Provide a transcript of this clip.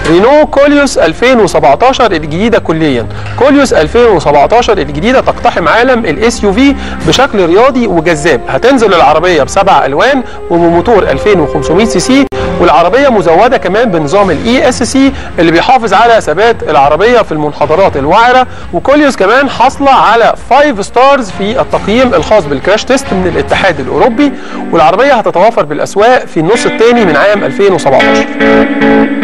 رينو كوليوس 2017 الجديده كليا كوليوس 2017 الجديده تقتحم عالم الاس يو في بشكل رياضي وجذاب هتنزل العربيه بسبع الوان وبموتور 2500 سي سي والعربيه مزوده كمان بنظام الاي اس سي اللي بيحافظ على ثبات العربيه في المنحدرات الوعره وكوليوس كمان حاصله على 5 ستارز في التقييم الخاص بالكراش تيست من الاتحاد الاوروبي والعربيه هتتوافر بالاسواق في النص الثاني من عام 2017